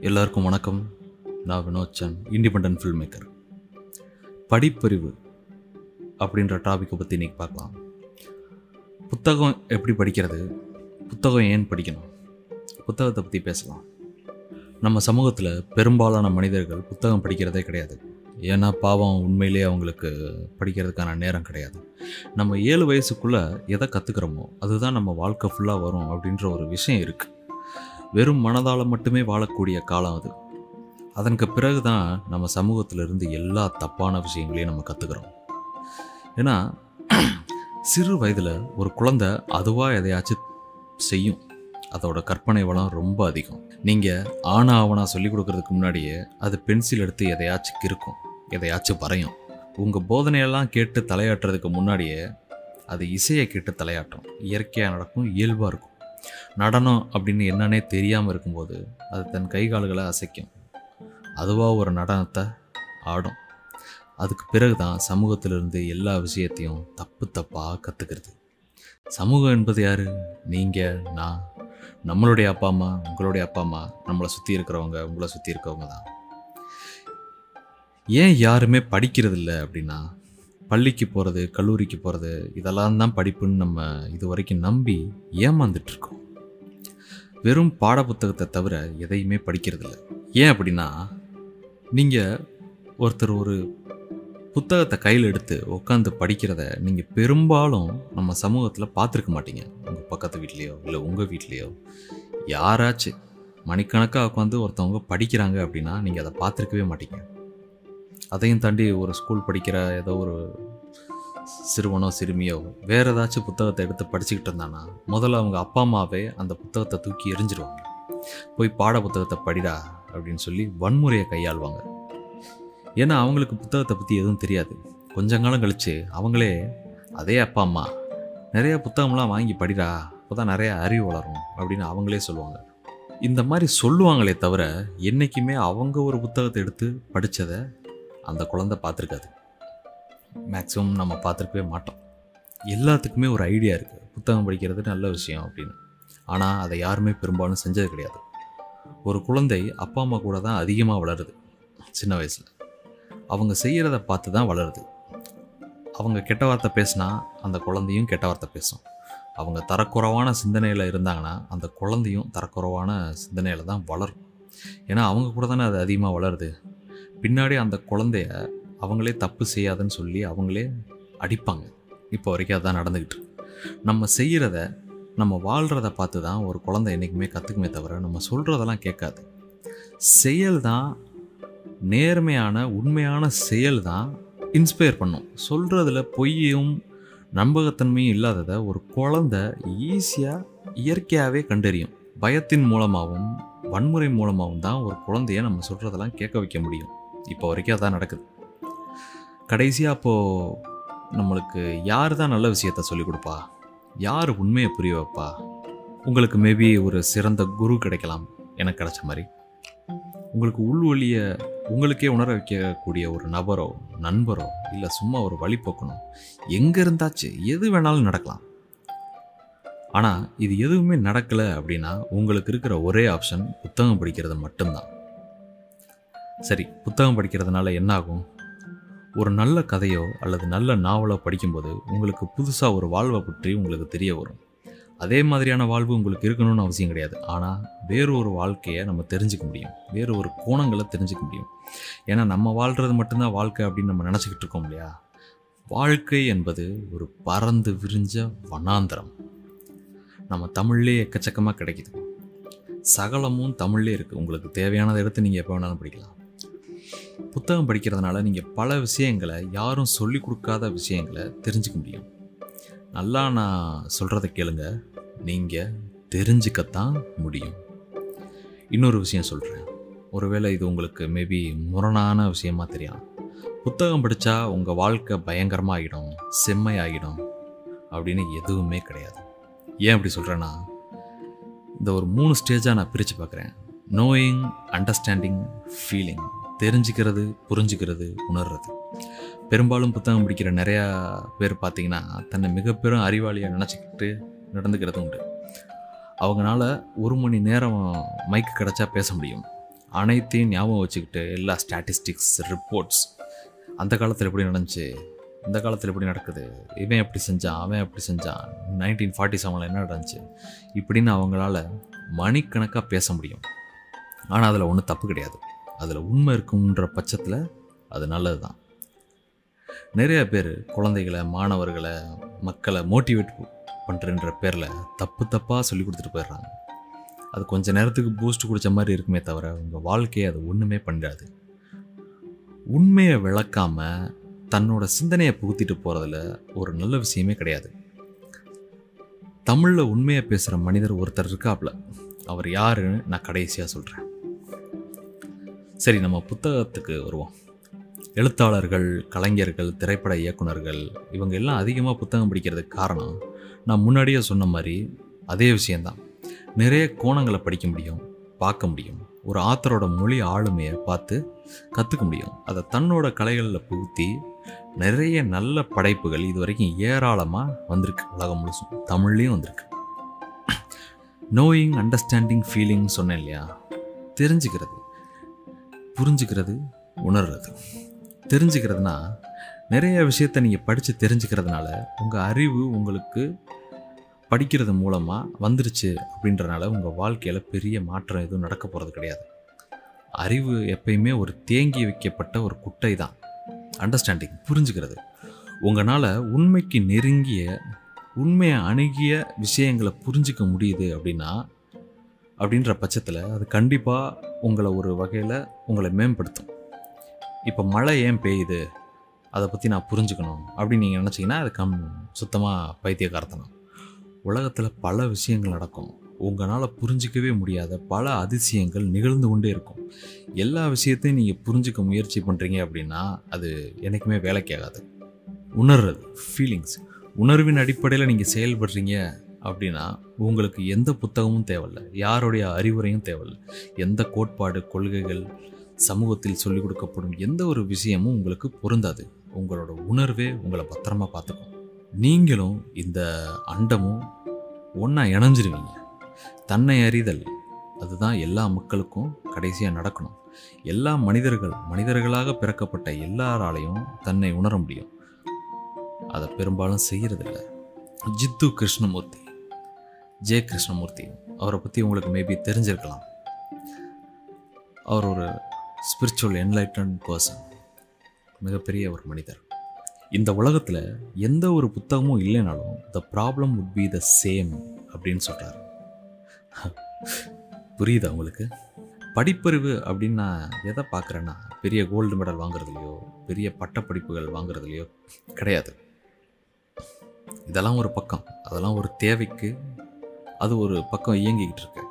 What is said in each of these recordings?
எல்லாருக்கும் வணக்கம் நான் வினோத் சன் இண்டிபெண்ட் ஃபில்ம் மேக்கர் படிப்பறிவு அப்படின்ற டாப்பிக்கை பற்றி இன்றைக்கி பார்க்கலாம் புத்தகம் எப்படி படிக்கிறது புத்தகம் ஏன் படிக்கணும் புத்தகத்தை பற்றி பேசலாம் நம்ம சமூகத்தில் பெரும்பாலான மனிதர்கள் புத்தகம் படிக்கிறதே கிடையாது ஏன்னா பாவம் உண்மையிலேயே அவங்களுக்கு படிக்கிறதுக்கான நேரம் கிடையாது நம்ம ஏழு வயசுக்குள்ளே எதை கற்றுக்கிறோமோ அதுதான் நம்ம வாழ்க்கை ஃபுல்லாக வரும் அப்படின்ற ஒரு விஷயம் இருக்குது வெறும் மனதால் மட்டுமே வாழக்கூடிய காலம் அது அதற்கு பிறகு தான் நம்ம சமூகத்திலிருந்து எல்லா தப்பான விஷயங்களையும் நம்ம கற்றுக்கிறோம் ஏன்னா சிறு வயதில் ஒரு குழந்தை அதுவாக எதையாச்சும் செய்யும் அதோட கற்பனை வளம் ரொம்ப அதிகம் நீங்கள் ஆனா ஆவணா சொல்லி கொடுக்கறதுக்கு முன்னாடியே அது பென்சில் எடுத்து எதையாச்சும் கிறுக்கும் எதையாச்சும் வரையும் உங்கள் போதனையெல்லாம் கேட்டு தலையாட்டுறதுக்கு முன்னாடியே அது இசையை கேட்டு தலையாட்டும் இயற்கையாக நடக்கும் இயல்பாக இருக்கும் நடனம் அப்படின்னு என்னன்னே தெரியாமல் இருக்கும்போது அது தன் கை கால்களை அசைக்கும் அதுவாக ஒரு நடனத்தை ஆடும் அதுக்கு பிறகு தான் சமூகத்திலிருந்து எல்லா விஷயத்தையும் தப்பு தப்பாக கற்றுக்கிறது சமூகம் என்பது யார் நீங்கள் நான் நம்மளுடைய அப்பா அம்மா உங்களுடைய அப்பா அம்மா நம்மளை சுற்றி இருக்கிறவங்க உங்களை சுற்றி இருக்கிறவங்க தான் ஏன் யாருமே படிக்கிறது இல்லை அப்படின்னா பள்ளிக்கு போகிறது கல்லூரிக்கு போகிறது இதெல்லாம் தான் படிப்புன்னு நம்ம இது வரைக்கும் நம்பி ஏமாந்துட்டு இருக்கோம் வெறும் பாடப்புத்தகத்தை தவிர எதையுமே படிக்கிறதில்ல ஏன் அப்படின்னா நீங்கள் ஒருத்தர் ஒரு புத்தகத்தை கையில் எடுத்து உட்காந்து படிக்கிறத நீங்கள் பெரும்பாலும் நம்ம சமூகத்தில் பார்த்துருக்க மாட்டீங்க உங்கள் பக்கத்து வீட்லேயோ இல்லை உங்கள் வீட்லேயோ யாராச்சும் மணிக்கணக்காக உட்காந்து ஒருத்தவங்க படிக்கிறாங்க அப்படின்னா நீங்கள் அதை பார்த்துருக்கவே மாட்டீங்க அதையும் தாண்டி ஒரு ஸ்கூல் படிக்கிற ஏதோ ஒரு சிறுவனோ சிறுமியோ வேறு ஏதாச்சும் புத்தகத்தை எடுத்து படிச்சுக்கிட்டு இருந்தானா முதல்ல அவங்க அப்பா அம்மாவே அந்த புத்தகத்தை தூக்கி எரிஞ்சிருவாங்க போய் பாட புத்தகத்தை படிடா அப்படின்னு சொல்லி வன்முறையை கையாளுவாங்க ஏன்னா அவங்களுக்கு புத்தகத்தை பற்றி எதுவும் தெரியாது கொஞ்ச காலம் கழித்து அவங்களே அதே அப்பா அம்மா நிறைய புத்தகம்லாம் வாங்கி படிடா அப்போ தான் நிறைய அறிவு வளரும் அப்படின்னு அவங்களே சொல்லுவாங்க இந்த மாதிரி சொல்லுவாங்களே தவிர என்றைக்குமே அவங்க ஒரு புத்தகத்தை எடுத்து படித்ததை அந்த குழந்தை பார்த்துருக்காது மேக்ஸிமம் நம்ம பார்த்துருக்கவே மாட்டோம் எல்லாத்துக்குமே ஒரு ஐடியா இருக்குது புத்தகம் படிக்கிறது நல்ல விஷயம் அப்படின்னு ஆனால் அதை யாருமே பெரும்பாலும் செஞ்சது கிடையாது ஒரு குழந்தை அப்பா அம்மா கூட தான் அதிகமாக வளருது சின்ன வயசில் அவங்க செய்கிறத பார்த்து தான் வளருது அவங்க கெட்ட வார்த்தை பேசினா அந்த குழந்தையும் கெட்ட வார்த்தை பேசும் அவங்க தரக்குறைவான சிந்தனையில் இருந்தாங்கன்னா அந்த குழந்தையும் தரக்குறைவான சிந்தனையில் தான் வளரும் ஏன்னா அவங்க கூட தானே அது அதிகமாக வளருது பின்னாடி அந்த குழந்தைய அவங்களே தப்பு செய்யாதுன்னு சொல்லி அவங்களே அடிப்பாங்க இப்போ வரைக்கும் அதுதான் நடந்துக்கிட்டு இருக்கு. நம்ம செய்கிறத நம்ம வாழ்கிறத பார்த்து தான் ஒரு குழந்தை என்றைக்குமே கற்றுக்குமே தவிர நம்ம சொல்கிறதெல்லாம் கேட்காது செயல் தான் நேர்மையான உண்மையான செயல் தான் இன்ஸ்பயர் பண்ணும் சொல்கிறதுல பொய்யும் நம்பகத்தன்மையும் இல்லாததை ஒரு குழந்தை ஈஸியாக இயற்கையாகவே கண்டறியும் பயத்தின் மூலமாகவும் வன்முறை மூலமாகவும் தான் ஒரு குழந்தைய நம்ம சொல்கிறதெல்லாம் கேட்க வைக்க முடியும் இப்போ வரைக்கும் அதான் நடக்குது கடைசியாக அப்போது நம்மளுக்கு யார் தான் நல்ல விஷயத்த சொல்லிக் கொடுப்பா யார் உண்மையை புரிய வைப்பா உங்களுக்கு மேபி ஒரு சிறந்த குரு கிடைக்கலாம் எனக்கு கிடைச்ச மாதிரி உங்களுக்கு உள்வழிய உங்களுக்கே உணர வைக்கக்கூடிய ஒரு நபரோ நண்பரோ இல்லை சும்மா ஒரு வழிபோக்கணும் எங்கே இருந்தாச்சு எது வேணாலும் நடக்கலாம் ஆனால் இது எதுவுமே நடக்கலை அப்படின்னா உங்களுக்கு இருக்கிற ஒரே ஆப்ஷன் புத்தகம் படிக்கிறது மட்டும்தான் சரி புத்தகம் படிக்கிறதுனால என்ன ஆகும் ஒரு நல்ல கதையோ அல்லது நல்ல நாவலோ படிக்கும்போது உங்களுக்கு புதுசாக ஒரு வாழ்வை பற்றி உங்களுக்கு தெரிய வரும் அதே மாதிரியான வாழ்வு உங்களுக்கு இருக்கணும்னு அவசியம் கிடையாது ஆனால் வேறு ஒரு வாழ்க்கையை நம்ம தெரிஞ்சுக்க முடியும் வேறு ஒரு கோணங்களை தெரிஞ்சுக்க முடியும் ஏன்னா நம்ம வாழ்கிறது மட்டும்தான் வாழ்க்கை அப்படின்னு நம்ம நினச்சிக்கிட்டு இருக்கோம் இல்லையா வாழ்க்கை என்பது ஒரு பறந்து விரிஞ்ச வனாந்தரம் நம்ம தமிழ்லேயே எக்கச்சக்கமாக கிடைக்குது சகலமும் தமிழ்லேயே இருக்குது உங்களுக்கு தேவையானதை எடுத்து நீங்கள் எப்போ வேணாலும் படிக்கலாம் புத்தகம் படிக்கிறதுனால நீங்கள் பல விஷயங்களை யாரும் சொல்லி கொடுக்காத விஷயங்களை தெரிஞ்சுக்க முடியும் நல்லா நான் சொல்கிறத கேளுங்க நீங்கள் தெரிஞ்சுக்கத்தான் முடியும் இன்னொரு விஷயம் சொல்கிறேன் ஒருவேளை இது உங்களுக்கு மேபி முரணான விஷயமா தெரியலாம் புத்தகம் படித்தா உங்கள் வாழ்க்கை பயங்கரமாக ஆகிடும் செம்மையாகிடும் அப்படின்னு எதுவுமே கிடையாது ஏன் அப்படி சொல்கிறேன்னா இந்த ஒரு மூணு ஸ்டேஜாக நான் பிரித்து பார்க்குறேன் நோயிங் அண்டர்ஸ்டாண்டிங் ஃபீலிங் தெரிஞ்சுக்கிறது புரிஞ்சுக்கிறது உணர்றது பெரும்பாலும் புத்தகம் படிக்கிற நிறையா பேர் பார்த்தீங்கன்னா தன்னை மிக பெரும் அறிவாளியாக நினச்சிக்கிட்டு நடந்துக்கிறது உண்டு அவங்களால ஒரு மணி நேரம் மைக்கு கிடச்சா பேச முடியும் அனைத்தையும் ஞாபகம் வச்சுக்கிட்டு எல்லா ஸ்டாட்டிஸ்டிக்ஸ் ரிப்போர்ட்ஸ் அந்த காலத்தில் எப்படி நடந்துச்சு இந்த காலத்தில் எப்படி நடக்குது இவன் எப்படி செஞ்சான் அவன் எப்படி செஞ்சான் நைன்டீன் ஃபார்ட்டி செவனில் என்ன நடந்துச்சு இப்படின்னு அவங்களால மணிக்கணக்காக பேச முடியும் ஆனால் அதில் ஒன்றும் தப்பு கிடையாது அதில் உண்மை இருக்குன்ற பட்சத்தில் அது நல்லது தான் நிறைய பேர் குழந்தைகளை மாணவர்களை மக்களை மோட்டிவேட் பண்ணுறன்ற பேரில் தப்பு தப்பாக சொல்லி கொடுத்துட்டு போயிடுறாங்க அது கொஞ்ச நேரத்துக்கு பூஸ்ட் குடித்த மாதிரி இருக்குமே தவிர உங்கள் வாழ்க்கையை அது ஒன்றுமே பண்ணாது உண்மையை விளக்காம தன்னோட சிந்தனையை புகுத்திட்டு போகிறதுல ஒரு நல்ல விஷயமே கிடையாது தமிழில் உண்மையை பேசுகிற மனிதர் ஒருத்தர் இருக்காப்ல அவர் யாருன்னு நான் கடைசியாக சொல்கிறேன் சரி நம்ம புத்தகத்துக்கு வருவோம் எழுத்தாளர்கள் கலைஞர்கள் திரைப்பட இயக்குனர்கள் இவங்க எல்லாம் அதிகமாக புத்தகம் படிக்கிறதுக்கு காரணம் நான் முன்னாடியே சொன்ன மாதிரி அதே விஷயந்தான் நிறைய கோணங்களை படிக்க முடியும் பார்க்க முடியும் ஒரு ஆத்தரோட மொழி ஆளுமையை பார்த்து கற்றுக்க முடியும் அதை தன்னோட கலைகளில் புகுத்தி நிறைய நல்ல படைப்புகள் இது வரைக்கும் ஏராளமாக வந்திருக்கு உலகம் முழுசும் தமிழ்லேயும் வந்திருக்கு நோயிங் அண்டர்ஸ்டாண்டிங் ஃபீலிங் சொன்னேன் இல்லையா தெரிஞ்சுக்கிறது புரிஞ்சுக்கிறது உணர்றது தெரிஞ்சுக்கிறதுனா நிறைய விஷயத்த நீங்கள் படித்து தெரிஞ்சுக்கிறதுனால உங்கள் அறிவு உங்களுக்கு படிக்கிறது மூலமாக வந்துருச்சு அப்படின்றனால உங்கள் வாழ்க்கையில் பெரிய மாற்றம் எதுவும் நடக்க போகிறது கிடையாது அறிவு எப்பயுமே ஒரு தேங்கி வைக்கப்பட்ட ஒரு குட்டை தான் அண்டர்ஸ்டாண்டிங் புரிஞ்சுக்கிறது உங்களால் உண்மைக்கு நெருங்கிய உண்மையை அணுகிய விஷயங்களை புரிஞ்சிக்க முடியுது அப்படின்னா அப்படின்ற பட்சத்தில் அது கண்டிப்பாக உங்களை ஒரு வகையில் உங்களை மேம்படுத்தும் இப்போ மழை ஏன் பெய்யுது அதை பற்றி நான் புரிஞ்சுக்கணும் அப்படின்னு நீங்கள் நினச்சிங்கன்னா அது கம் சுத்தமாக பைத்தியக்காரத்தனம் உலகத்தில் பல விஷயங்கள் நடக்கும் உங்களால் புரிஞ்சிக்கவே முடியாத பல அதிசயங்கள் நிகழ்ந்து கொண்டே இருக்கும் எல்லா விஷயத்தையும் நீங்கள் புரிஞ்சுக்க முயற்சி பண்ணுறீங்க அப்படின்னா அது என்றைக்குமே வேலைக்கு ஆகாது உணர்றது ஃபீலிங்ஸ் உணர்வின் அடிப்படையில் நீங்கள் செயல்படுறீங்க அப்படின்னா உங்களுக்கு எந்த புத்தகமும் தேவையில்ல யாருடைய அறிவுரையும் தேவையில்ல எந்த கோட்பாடு கொள்கைகள் சமூகத்தில் சொல்லிக் கொடுக்கப்படும் எந்த ஒரு விஷயமும் உங்களுக்கு பொருந்தாது உங்களோட உணர்வே உங்களை பத்திரமா பார்த்துக்கும் நீங்களும் இந்த அண்டமும் ஒன்றா இணைஞ்சிருவீங்க தன்னை அறிதல் அதுதான் எல்லா மக்களுக்கும் கடைசியாக நடக்கணும் எல்லா மனிதர்கள் மனிதர்களாக பிறக்கப்பட்ட எல்லாராலையும் தன்னை உணர முடியும் அதை பெரும்பாலும் செய்யறதில்ல ஜித்து கிருஷ்ணமூர்த்தி ஜே கிருஷ்ணமூர்த்தி அவரை பற்றி உங்களுக்கு மேபி தெரிஞ்சிருக்கலாம் அவர் ஒரு ஸ்பிரிச்சுவல் என்லைட்டன் பர்சன் மிகப்பெரிய ஒரு மனிதர் இந்த உலகத்தில் எந்த ஒரு புத்தகமும் இல்லைனாலும் the problem would be the same அப்படின்னு சொல்கிறார் புரியுதா உங்களுக்கு படிப்பறிவு அப்படின்னு நான் எதை பார்க்குறேன்னா பெரிய கோல்டு மெடல் வாங்குறதுலையோ பெரிய பட்டப்படிப்புகள் வாங்குறதுலையோ கிடையாது இதெல்லாம் ஒரு பக்கம் அதெல்லாம் ஒரு தேவைக்கு அது ஒரு பக்கம் இயங்கிக்கிட்டு இருக்கு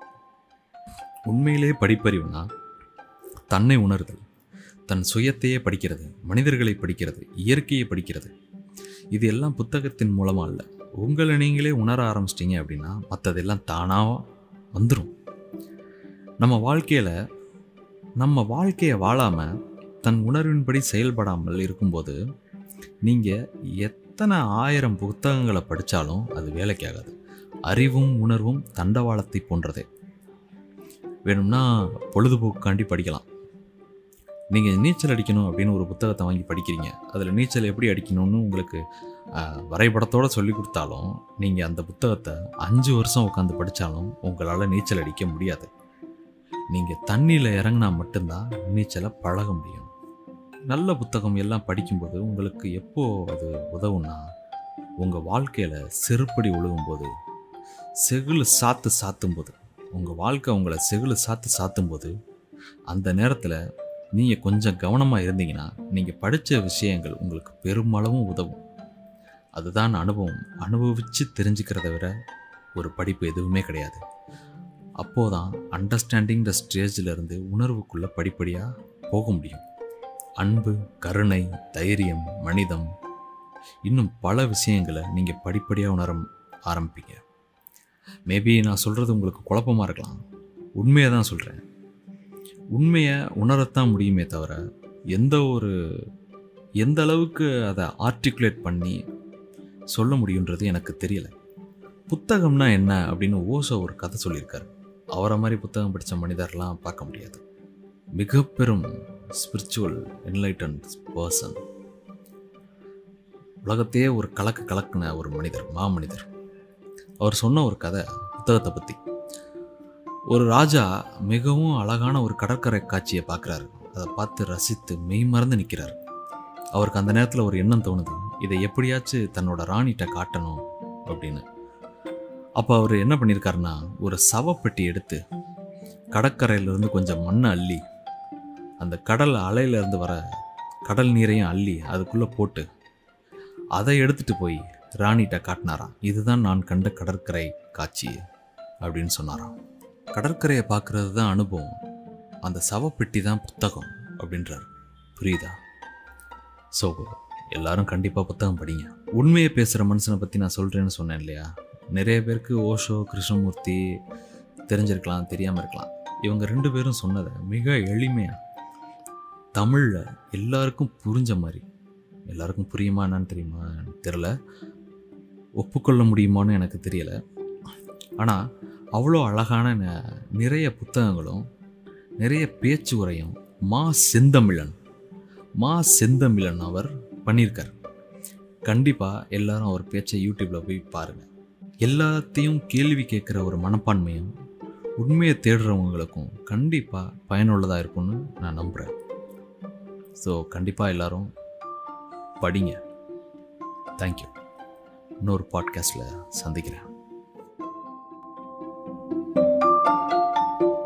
உண்மையிலே படிப்பறிவுனா தன்னை உணர்தல் தன் சுயத்தையே படிக்கிறது மனிதர்களை படிக்கிறது இயற்கையை படிக்கிறது இது எல்லாம் புத்தகத்தின் மூலமாக இல்லை உங்களை நீங்களே உணர ஆரம்பிச்சிட்டிங்க அப்படின்னா மற்றதெல்லாம் தானாக வந்துடும் நம்ம வாழ்க்கையில் நம்ம வாழ்க்கையை வாழாமல் தன் உணர்வின்படி செயல்படாமல் இருக்கும்போது நீங்கள் எத்தனை ஆயிரம் புத்தகங்களை படித்தாலும் அது வேலைக்கு ஆகாது அறிவும் உணர்வும் தண்டவாளத்தை போன்றதே வேணும்னா பொழுதுபோக்குக்காண்டி படிக்கலாம் நீங்கள் நீச்சல் அடிக்கணும் அப்படின்னு ஒரு புத்தகத்தை வாங்கி படிக்கிறீங்க அதில் நீச்சல் எப்படி அடிக்கணும்னு உங்களுக்கு ஆஹ், வரைபடத்தோட சொல்லி கொடுத்தாலும் நீங்கள் அந்த புத்தகத்தை அஞ்சு வருஷம் உட்காந்து படித்தாலும் உங்களால் நீச்சல் அடிக்க முடியாது நீங்கள் தண்ணியில் இறங்கினா மட்டும்தான் நீச்சலை பழக முடியும் நல்ல புத்தகம் எல்லாம் படிக்கும்போது உங்களுக்கு எப்போ அது உதவும்னா உங்கள் வாழ்க்கையில் செருப்படி ஒழுகும்போது செகுலு சாத்து சாத்தும்போது உங்கள் வாழ்க்கை உங்களை செகுலு சாத்து சாத்தும்போது அந்த நேரத்தில் நீங்கள் கொஞ்சம் கவனமாக இருந்தீங்கன்னா நீங்கள் படித்த விஷயங்கள் உங்களுக்கு பெருமளவும் உதவும் அதுதான் அனுபவம் அனுபவித்து தெரிஞ்சுக்கிறத விட ஒரு படிப்பு எதுவுமே கிடையாது அப்போதான் அண்டர்ஸ்டாண்டிங் த ஸ்டேஜில் இருந்து உணர்வுக்குள்ளே படிப்படியாக போக முடியும் அன்பு கருணை தைரியம் மனிதம் இன்னும் பல விஷயங்களை நீங்கள் படிப்படியாக உணர ஆரம்பிப்பீங்க மேபி நான் சொல்கிறது உங்களுக்கு குழப்பமாக இருக்கலாம் உண்மையை தான் சொல்கிறேன் உண்மையை உணரத்தான் முடியுமே தவிர எந்த ஒரு எந்த அளவுக்கு அதை ஆர்டிகுலேட் பண்ணி சொல்ல முடியுன்றது எனக்கு தெரியல புத்தகம்னா என்ன அப்படின்னு ஓசோ ஒரு கதை சொல்லியிருக்காரு அவரை மாதிரி புத்தகம் படித்த மனிதர்லாம் பார்க்க முடியாது மிக பெரும் ஸ்பிரிச்சுவல் என்லைட்டன்ட் பர்சன் உலகத்தையே ஒரு கலக்கு கலக்குன ஒரு மனிதர் மாமனிதர் அவர் சொன்ன ஒரு கதை புத்தகத்தை பற்றி ஒரு ராஜா மிகவும் அழகான ஒரு கடற்கரை காட்சியை பார்க்குறாரு அதை பார்த்து ரசித்து மெய் மறந்து நிற்கிறார் அவருக்கு அந்த நேரத்தில் ஒரு எண்ணம் தோணுது இதை எப்படியாச்சும் தன்னோட ராணிகிட்ட காட்டணும் அப்படின்னு அப்போ அவர் என்ன பண்ணியிருக்காருன்னா ஒரு சவப்பெட்டி எடுத்து கடற்கரையிலேருந்து கொஞ்சம் மண்ணை அள்ளி அந்த கடல் அலையிலேருந்து வர கடல் நீரையும் அள்ளி அதுக்குள்ளே போட்டு அதை எடுத்துட்டு போய் ராணிகிட்ட காட்டினாராம் இதுதான் நான் கண்ட கடற்கரை காட்சி அப்படின்னு சொன்னாராம் கடற்கரையை பார்க்கறது தான் அனுபவம் அந்த சவப்பெட்டி தான் புத்தகம் அப்படின்றார் புரியுதா ஸோ எல்லாரும் கண்டிப்பாக புத்தகம் படிங்க உண்மையை பேசுகிற மனுஷனை பற்றி நான் சொல்கிறேன்னு சொன்னேன் இல்லையா நிறைய பேருக்கு ஓஷோ கிருஷ்ணமூர்த்தி தெரிஞ்சிருக்கலாம் தெரியாமல் இருக்கலாம் இவங்க ரெண்டு பேரும் சொன்னதை மிக எளிமையாக தமிழில் எல்லாருக்கும் புரிஞ்ச மாதிரி எல்லாருக்கும் புரியுமா என்னன்னு தெரியுமா எனக்கு தெரில ஒப்புக்கொள்ள முடியுமான்னு எனக்கு தெரியலை ஆனால் அவ்வளோ அழகான ந- நிறைய புத்தகங்களும் நிறைய பேச்சு உரையும் மா செந்தமிழன் மா செந்தமிழன் அவர் பண்ணியிருக்கார் கண்டிப்பாக எல்லாரும் அவர் பேச்சை யூடியூப்பில் போய் பாருங்கள் எல்லாத்தையும் கேள்வி கேட்குற ஒரு மனப்பான்மையும் உண்மையை தேடுறவங்களுக்கும் கண்டிப்பாக பயனுள்ளதாக இருக்கும்னு நான் நம்புகிறேன் ஸோ கண்டிப்பாக எல்லாரும் படிங்க தேங்க்யூ இன்னொரு பாட்காஸ்ட்டில் சந்திக்கிறேன்